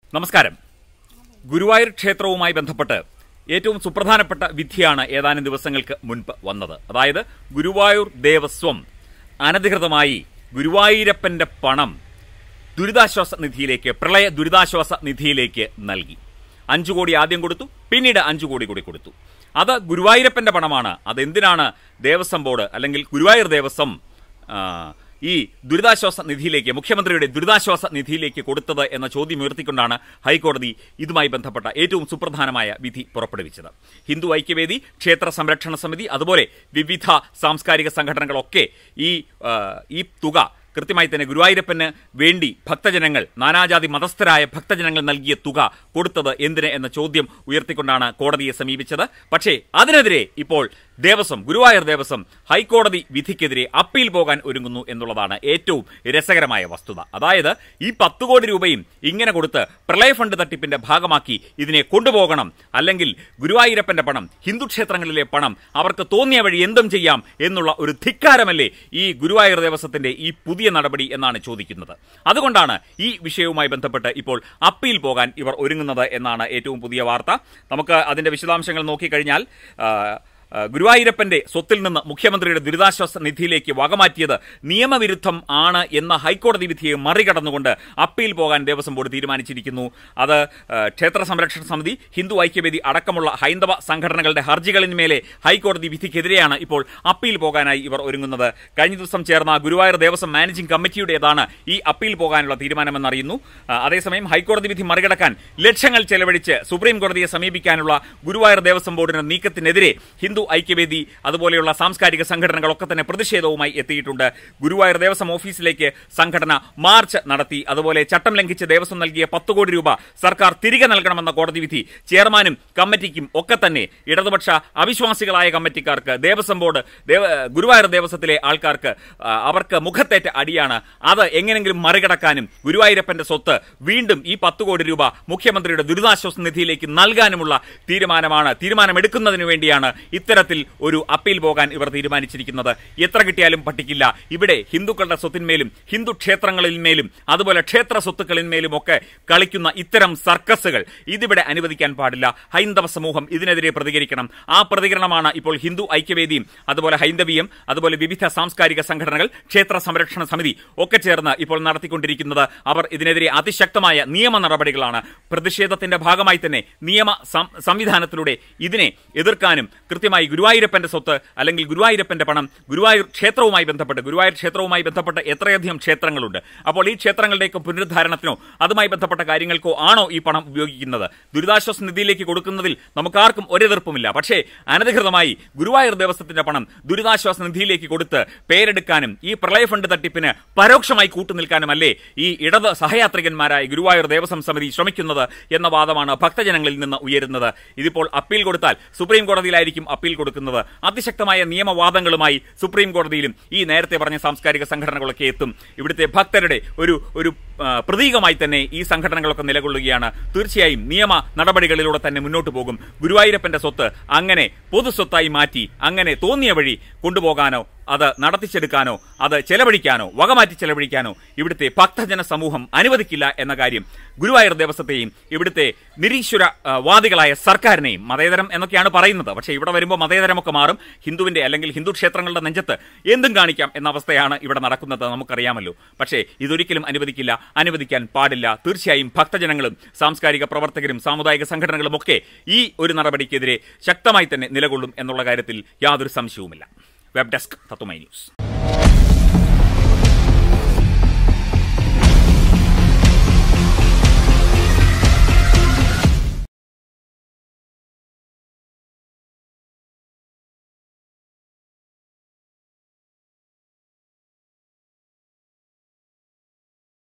നമസ്കാരം ഗുരുവായൂർ ക്ഷേത്രവുമായി ബന്ധപ്പെട്ട് ഏറ്റവും സുപ്രധാനപ്പെട്ട വിധിയാണ് ഏതാനും ദിവസങ്ങൾക്ക് മുൻപ് വന്നത് അതായത് ഗുരുവായൂർ ദേവസ്വം അനധികൃതമായി ഗുരുവായൂരപ്പന്റെ പണം ദുരിതാശ്വാസ നിധിയിലേക്ക് പ്രളയ ദുരിതാശ്വാസ നിധിയിലേക്ക് നൽകി അഞ്ചു കോടി ആദ്യം കൊടുത്തു പിന്നീട് അഞ്ചു കോടി കൂടി കൊടുത്തു അത് ഗുരുവായൂരപ്പന്റെ പണമാണ് അതെന്തിനാണ് ദേവസ്വം ബോർഡ് അല്ലെങ്കിൽ ഗുരുവായൂർ ദേവസ്വം ആ, ഈ ദുരിതാശ്വാസ നിധിയിലേക്ക് മുഖ്യമന്ത്രിയുടെ ദുരിതാശ്വാസ നിധിയിലേക്ക് കൊടുത്തത് എന്ന ചോദ്യം ഉയർത്തിക്കൊണ്ടാണ് ഹൈക്കോടതി ഇതുമായി ബന്ധപ്പെട്ട ഏറ്റവും സുപ്രധാനമായ വിധി പുറപ്പെടുവിച്ചത് ഹിന്ദു ഐക്യവേദി ക്ഷേത്ര സംരക്ഷണ സമിതി അതുപോലെ വിവിധ സാംസ്കാരിക സംഘടനകളൊക്കെ ഈ ആ, ഈ തുക കൃത്യമായി തന്നെ ഗുരുവായൂരപ്പന് വേണ്ടി ഭക്തജനങ്ങൾ നാനാജാതി മതസ്ഥരായ ഭക്തജനങ്ങൾ നൽകിയ തുക കൊടുത്തത് എന്തിന് എന്ന ചോദ്യം ഉയർത്തിക്കൊണ്ടാണ് കോടതിയെ സമീപിച്ചത് പക്ഷേ അതിനെതിരെ ഇപ്പോൾ ദേവസ്വം ഗുരുവായൂർ ദേവസ്വം ഹൈക്കോടതി വിധിക്കെതിരെ അപ്പീൽ പോകാൻ ഒരുങ്ങുന്നു എന്നുള്ളതാണ് ഏറ്റവും രസകരമായ വസ്തുത അതായത് ഈ പത്ത് കോടി രൂപയും ഇങ്ങനെ കൊടുത്ത് പ്രളയ ഫണ്ട് തട്ടിപ്പിന്റെ ഭാഗമാക്കി ഇതിനെ കൊണ്ടുപോകണം അല്ലെങ്കിൽ ഗുരുവായൂരപ്പന്റെ പണം ഹിന്ദു ക്ഷേത്രങ്ങളിലെ പണം അവർക്ക് തോന്നിയ വഴി എന്തും ചെയ്യാം എന്നുള്ള ഒരു ധിക്കാരമല്ലേ ഈ ഗുരുവായൂർ ദേവസ്വത്തിന്റെ ഈ പുതിയ നടപടി എന്നാണ് ചോദിക്കുന്നത് അതുകൊണ്ടാണ് ഈ വിഷയവുമായി ബന്ധപ്പെട്ട് ഇപ്പോൾ അപ്പീൽ പോകാൻ ഇവർ ഒരുങ്ങുന്നത് എന്നാണ് ഏറ്റവും പുതിയ വാർത്ത നമുക്ക് അതിന്റെ വിശദാംശങ്ങൾ നോക്കിക്കഴിഞ്ഞാൽ ആ, ആ, ഗുരുവായൂരപ്പന്റെ സ്വത്തിൽ നിന്ന് മുഖ്യമന്ത്രിയുടെ ദുരിതാശ്വാസ നിധിയിലേക്ക് വകമാറ്റിയത് നിയമവിരുദ്ധം ആണ് എന്ന ഹൈക്കോടതി വിധിയെ മറികടന്നുകൊണ്ട് അപ്പീൽ പോകാൻ ദേവസ്വം ബോർഡ് തീരുമാനിച്ചിരിക്കുന്നു അത് ആ, ക്ഷേത്ര സംരക്ഷണ സമിതി ഹിന്ദു ഐക്യവേദി അടക്കമുള്ള ഹൈന്ദവ സംഘടനകളുടെ ഹർജികളിന്മേലെ ഹൈക്കോടതി വിധിക്കെതിരെയാണ് ഇപ്പോൾ അപ്പീൽ പോകാനായി ഇവർ ഒരുങ്ങുന്നത് കഴിഞ്ഞ ദിവസം ചേർന്ന ഗുരുവായൂർ ദേവസ്വം മാനേജിംഗ് കമ്മിറ്റിയുടേതാണ് ഈ അപ്പീൽ പോകാനുള്ള തീരുമാനമെന്ന് അറിയുന്നു ആ, അതേസമയം ഹൈക്കോടതി വിധി മറികടക്കാൻ ലക്ഷങ്ങൾ ചെലവഴിച്ച് സുപ്രീം കോടതിയെ സമീപിക്കാനുള്ള ഗുരുവായൂർ ദേവസ്വം ബോർഡിന്റെ നീക്കത്തിനെതിരെ ഹിന്ദു ഐക്യവേദി അതുപോലെയുള്ള സാംസ്കാരിക സംഘടനകളൊക്കെ തന്നെ പ്രതിഷേധവുമായി എത്തിയിട്ടുണ്ട് ഗുരുവായൂർ ദേവസ്വം ഓഫീസിലേക്ക് സംഘടന മാർച്ച് നടത്തി അതുപോലെ ചട്ടം ലംഘിച്ച് ദേവസ്വം നൽകിയ പത്ത് കോടി രൂപ സർക്കാർ തിരികെ നൽകണമെന്ന കോടതി വിധി ചെയർമാനും കമ്മിറ്റിക്കും ഒക്കെ തന്നെ ഇടതുപക്ഷ അവിശ്വാസികളായ കമ്മിറ്റിക്കാർക്ക് ദേവസ്വം ബോർഡ് ദേവ- ഗുരുവായൂർ ദേവസ്വത്തിലെ ആൾക്കാർക്ക് ആ, അവർക്ക് മുഖത്തേറ്റ അടിയാണ് അത് എങ്ങനെങ്കിലും മറികടക്കാനും ഗുരുവായൂരപ്പന്റെ സ്വത്ത് വീണ്ടും ഈ പത്ത് കോടി രൂപ മുഖ്യമന്ത്രിയുടെ ദുരിതാശ്വാസ നിധിയിലേക്ക് നൽകാനുമുള്ള തീരുമാനമാണ് തീരുമാനമെടുക്കുന്നതിന് വേണ്ടിയാണ് ഇത്തരത്തിൽ ഒരു അപ്പീൽ പോകാൻ ഇവർ തീരുമാനിച്ചിരിക്കുന്നത് എത്ര കിട്ടിയാലും പട്ടിക്കില്ല ഇവിടെ ഹിന്ദുക്കളുടെ സ്വത്തിന്മേലും ഹിന്ദു ക്ഷേത്രങ്ങളിന്മേലും അതുപോലെ ക്ഷേത്ര സ്വത്തുക്കളിന്മേലും ഒക്കെ കളിക്കുന്ന ഇത്തരം സർക്കസുകൾ ഇതിവിടെ അനുവദിക്കാൻ പാടില്ല ഹൈന്ദവ സമൂഹം ഇതിനെതിരെ പ്രതികരിക്കണം ആ പ്രതികരണമാണ് ഇപ്പോൾ ഹിന്ദു ഐക്യവേദിയും അതുപോലെ ഹൈന്ദവീയം അതുപോലെ വിവിധ സാംസ്കാരിക സംഘടനകൾ ക്ഷേത്ര സംരക്ഷണ സമിതി ഒക്കെ ചേർന്ന് ഇപ്പോൾ നടത്തിക്കൊണ്ടിരിക്കുന്നത് അവർ ഇതിനെതിരെ അതിശക്തമായ നിയമ നടപടികളാണ് പ്രതിഷേധത്തിന്റെ ഭാഗമായി തന്നെ നിയമ സം- സംവിധാനത്തിലൂടെ ഇതിനെ എതിർക്കാനും കൃത്യമായി ഗുരുവായൂരപ്പന്റെ സ്വത്ത് അല്ലെങ്കിൽ ഗുരുവായൂരപ്പന്റെ പണം ഗുരുവായൂർ ക്ഷേത്രവുമായി ബന്ധപ്പെട്ട് ഗുരുവായൂർ ക്ഷേത്രവുമായി ബന്ധപ്പെട്ട് എത്രയധികം ക്ഷേത്രങ്ങളുണ്ട് അപ്പോൾ ഈ ക്ഷേത്രങ്ങളുടെയൊക്കെ പുനരുദ്ധാരണത്തിനോ അതുമായി ബന്ധപ്പെട്ട കാര്യങ്ങൾക്കോ ആണോ ഈ പണം ഉപയോഗിക്കുന്നത് ദുരിതാശ്വാസ നിധിയിലേക്ക് കൊടുക്കുന്നതിൽ നമുക്കാർക്കും ഒരെതിർപ്പുമില്ല പക്ഷേ അനധികൃതമായി ഗുരുവായൂർ ദേവസ്വത്തിന്റെ പണം ദുരിതാശ്വാസ നിധിയിലേക്ക് കൊടുത്ത് പേരെടുക്കാനും ഈ പ്രളയ ഫണ്ട് തട്ടിപ്പിന് പരോക്ഷമായി കൂട്ടുനിൽക്കാനുമല്ലേ ഈ ഇടത് സഹയാത്രികന്മാരായ ഗുരുവായൂർ ദേവസ്വം സമിതി ശ്രമിക്കുന്നത് എന്ന വാദമാണ് ഭക്തജനങ്ങളിൽ നിന്ന് ഉയരുന്നത് ഇതിപ്പോൾ അപ്പീൽ കൊടുത്താൽ സുപ്രീം കോടതിയിലായിരിക്കും അപ്പീൽ കൊടുക്കുന്നത് അതിശക്തമായ നിയമവാദങ്ങളുമായി സുപ്രീം കോടതിയിലും ഈ നേരത്തെ പറഞ്ഞ സാംസ്കാരിക സംഘടനകളൊക്കെ എത്തും ഇവിടുത്തെ ഭക്തരുടെ ഒരു ഒരു ആ, പ്രതീകമായി തന്നെ ഈ സംഘടനകളൊക്കെ നിലകൊള്ളുകയാണ് തീർച്ചയായും നിയമ നടപടികളിലൂടെ തന്നെ മുന്നോട്ട് പോകും ഗുരുവായൂരപ്പന്റെ സ്വത്ത് അങ്ങനെ പൊതുസ്വത്തായി മാറ്റി അങ്ങനെ തോന്നിയ വഴി കൊണ്ടുപോകാനോ അത് നടത്തിച്ചെടുക്കാനോ അത് ചെലവഴിക്കാനോ വകമാറ്റി ചെലവഴിക്കാനോ ഇവിടുത്തെ ഭക്തജന സമൂഹം അനുവദിക്കില്ല എന്ന കാര്യം ഗുരുവായൂർ ദേവസ്വത്തെയും ഇവിടുത്തെ നിരീശ്വര ആ, വാദികളായ സർക്കാരിനെയും മതേതരം എന്നൊക്കെയാണ് പറയുന്നത് പക്ഷേ ഇവിടെ വരുമ്പോൾ മതേതരമൊക്കെ മാറും ഹിന്ദുവിന്റെ അല്ലെങ്കിൽ ഹിന്ദു ക്ഷേത്രങ്ങളുടെ നെഞ്ചത്ത് എന്തും കാണിക്കാം എന്ന അവസ്ഥയാണ് ഇവിടെ നടക്കുന്നത് നമുക്കറിയാമല്ലോ പക്ഷേ ഇതൊരിക്കലും അനുവദിക്കില്ല അനുവദിക്കാൻ പാടില്ല തീർച്ചയായും ഭക്തജനങ്ങളും സാംസ്കാരിക പ്രവർത്തകരും സാമുദായിക സംഘടനകളും ഒക്കെ ഈ ഒരു നടപടിക്കെതിരെ ശക്തമായി തന്നെ നിലകൊള്ളും എന്നുള്ള കാര്യത്തിൽ യാതൊരു സംശയവുമില്ല വെബ് ഡെസ്ക് തത്തുമൈ ന്യൂസ്